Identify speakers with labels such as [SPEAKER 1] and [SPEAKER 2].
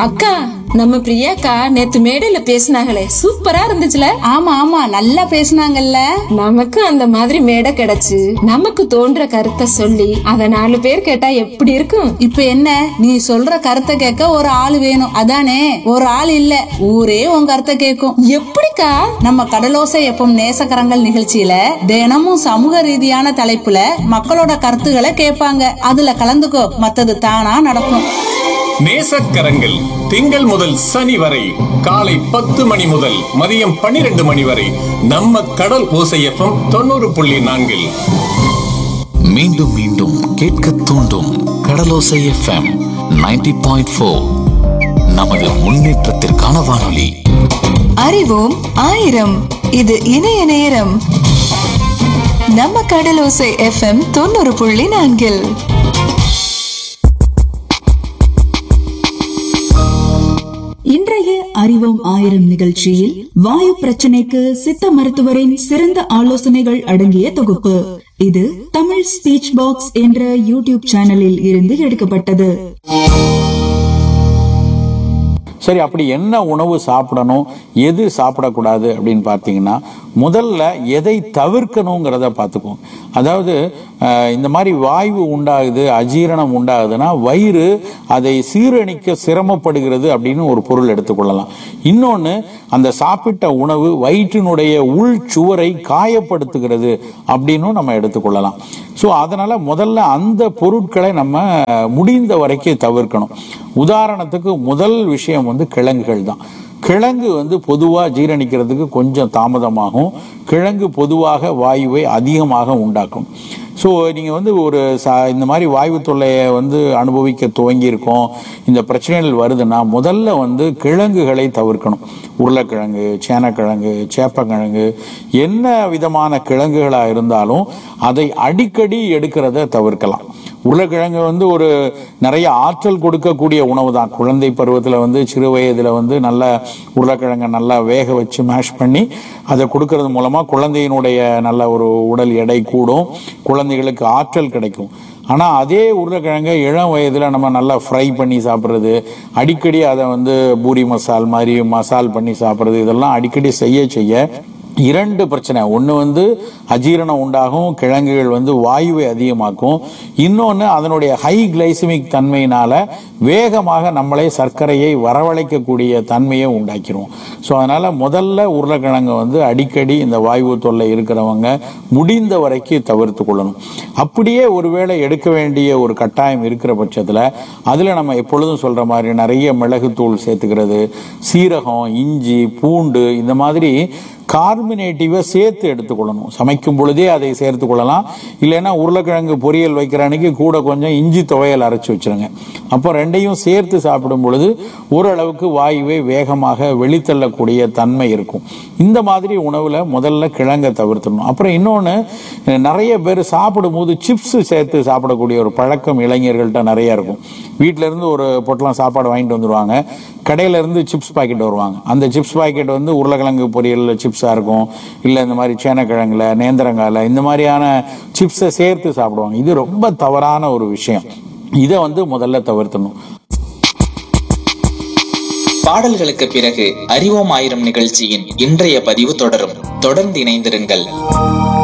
[SPEAKER 1] அக்கா நம்ம பிரியாக்கா நேத்து மேடையில பேசினாங்களே சூப்பரா இருந்துச்சுல
[SPEAKER 2] ஆமா ஆமா நல்லா பேசுனாங்கல்ல
[SPEAKER 1] நமக்கு அந்த மாதிரி மேடை கிடைச்சு நமக்கு தோன்ற கருத்தை சொல்லி அத நாலு பேர் கேட்டா எப்படி இருக்கும்
[SPEAKER 2] இப்ப என்ன நீ சொல்ற கருத்தை கேட்க ஒரு ஆள் வேணும் அதானே ஒரு ஆள் இல்ல ஊரே உன் கருத்தை கேட்கும்
[SPEAKER 1] எப்படிக்கா
[SPEAKER 2] நம்ம கடலோசை எப்பம் நேசக்கரங்கள் நிகழ்ச்சியில தினமும் சமூக ரீதியான தலைப்புல மக்களோட கருத்துக்களை கேட்பாங்க அதுல கலந்துக்கோ மத்தது தானா நடக்கும்
[SPEAKER 3] நேசக்கரங்கள் திங்கள் முதல் சனி வரை காலை பத்து மணி முதல் மதியம் பன்னிரண்டு மணி வரை நம்ம கடல் ஓசையப்பம் தொண்ணூறு புள்ளி நான்கில்
[SPEAKER 4] மீண்டும் மீண்டும் கேட்க தூண்டும் கடலோசை எஃப்எம் 90.4 பாயிண்ட் ஃபோர் நமது முன்னேற்றத்திற்கான வானொலி
[SPEAKER 5] அறிவோம் ஆயிரம் இது இணைய நேரம் நம்ம கடலோசை எஃப்எம் தொண்ணூறு புள்ளி நான்கில்
[SPEAKER 6] இன்றைய அறிவோம் ஆயிரம் நிகழ்ச்சியில் வாயு பிரச்சனைக்கு சித்த மருத்துவரின் சிறந்த ஆலோசனைகள் அடங்கிய தொகுப்பு இது தமிழ் ஸ்பீச் பாக்ஸ் என்ற யூடியூப் சேனலில் இருந்து எடுக்கப்பட்டது
[SPEAKER 7] சரி அப்படி என்ன உணவு சாப்பிடணும் எது சாப்பிடக்கூடாது அப்படின்னு பார்த்தீங்கன்னா முதல்ல எதை தவிர்க்கணுங்கிறத பார்த்துக்குவோம் அதாவது அஹ், இந்த மாதிரி வாய்வு உண்டாகுது அஜீரணம் உண்டாகுதுன்னா வயிறு அதை சீரணிக்க சிரமப்படுகிறது அப்படின்னு ஒரு பொருள் எடுத்துக்கொள்ளலாம் இன்னொன்று அந்த சாப்பிட்ட உணவு வயிற்றினுடைய உள் சுவரை காயப்படுத்துகிறது அப்படின்னும் நம்ம எடுத்துக்கொள்ளலாம் ஸோ அதனால முதல்ல அந்த பொருட்களை நம்ம முடிந்த வரைக்கும் தவிர்க்கணும் உதாரணத்துக்கு முதல் விஷயம் வந்து கிழங்குகள் தான் கிழங்கு வந்து பொதுவாக ஜீரணிக்கிறதுக்கு கொஞ்சம் தாமதமாகும் கிழங்கு பொதுவாக வாயுவை அதிகமாக உண்டாக்கும் ஸோ நீங்கள் வந்து ஒரு ச இந்த மாதிரி வாயு தொல்லையை வந்து அனுபவிக்க துவங்கியிருக்கோம் இந்த பிரச்சனைகள் வருதுன்னா முதல்ல வந்து கிழங்குகளை தவிர்க்கணும் உருளைக்கிழங்கு சேனக்கிழங்கு சேப்பக்கிழங்கு என்ன விதமான கிழங்குகளாக இருந்தாலும் அதை அடிக்கடி எடுக்கிறத தவிர்க்கலாம் உருளைக்கிழங்கு வந்து ஒரு நிறைய ஆற்றல் கொடுக்கக்கூடிய உணவு தான் குழந்தை பருவத்தில் வந்து சிறு வயதில் வந்து நல்ல உருளைக்கிழங்கை நல்லா வேக வச்சு மேஷ் பண்ணி அதை கொடுக்கறது மூலமாக குழந்தையினுடைய நல்ல ஒரு உடல் எடை கூடும் குழந்தைகளுக்கு ஆற்றல் கிடைக்கும் ஆனால் அதே உருளைக்கிழங்கை இளம் வயதில் நம்ம நல்லா ஃப்ரை பண்ணி சாப்பிட்றது அடிக்கடி அதை வந்து பூரி மசால் மாதிரி மசால் பண்ணி சாப்பிட்றது இதெல்லாம் அடிக்கடி செய்ய செய்ய இரண்டு பிரச்சனை ஒன்று வந்து அஜீரணம் உண்டாகும் கிழங்குகள் வந்து வாயுவை அதிகமாக்கும் இன்னொன்று அதனுடைய ஹை கிளைசமிக் தன்மையினால வேகமாக நம்மளை சர்க்கரையை வரவழைக்கக்கூடிய தன்மையை உண்டாக்கிரும் ஸோ அதனால முதல்ல உருளைக்கிழங்கு வந்து அடிக்கடி இந்த வாயு தொல்லை இருக்கிறவங்க முடிந்த வரைக்கும் தவிர்த்து கொள்ளணும் அப்படியே ஒருவேளை எடுக்க வேண்டிய ஒரு கட்டாயம் இருக்கிற பட்சத்தில் அதில் நம்ம எப்பொழுதும் சொல்ற மாதிரி நிறைய மிளகுத்தூள் சேர்த்துக்கிறது சீரகம் இஞ்சி பூண்டு இந்த மாதிரி கார்பனேட்டிவை சேர்த்து எடுத்துக்கொள்ளணும் சமைக்கும் பொழுதே அதை சேர்த்து கொள்ளலாம் இல்லைன்னா உருளைக்கிழங்கு பொரியல் வைக்கிற அன்னைக்கு கூட கொஞ்சம் இஞ்சி துவையல் அரைச்சி வச்சிருங்க அப்போ ரெண்டையும் சேர்த்து சாப்பிடும் பொழுது ஓரளவுக்கு வாயுவை வேகமாக வெளித்தள்ளக்கூடிய தன்மை இருக்கும் இந்த மாதிரி உணவுல முதல்ல கிழங்கை தவிர்த்தணும் அப்புறம் இன்னொன்று நிறைய பேர் சாப்பிடும்போது சிப்ஸ் சேர்த்து சாப்பிடக்கூடிய ஒரு பழக்கம் இளைஞர்கள்ட்ட நிறைய இருக்கும் வீட்டில இருந்து ஒரு பொட்டலம் சாப்பாடு வாங்கிட்டு வந்துருவாங்க கடையில இருந்து சிப்ஸ் பாக்கெட் வருவாங்க அந்த சிப்ஸ் பாக்கெட் வந்து உருளைக்கிழங்கு பொரியல் சிப்ஸா இருக்கும் இல்ல இந்த மாதிரி சேனக்கிழங்குல நேந்திரங்கால இந்த மாதிரியான சிப்ஸை சேர்த்து சாப்பிடுவாங்க இது ரொம்ப தவறான ஒரு விஷயம் இதை வந்து முதல்ல தவிர்த்தணும்
[SPEAKER 8] பாடல்களுக்கு பிறகு அறிவோம் ஆயிரம் நிகழ்ச்சியின் இன்றைய பதிவு தொடரும் தொடர்ந்து இணைந்திருங்கள்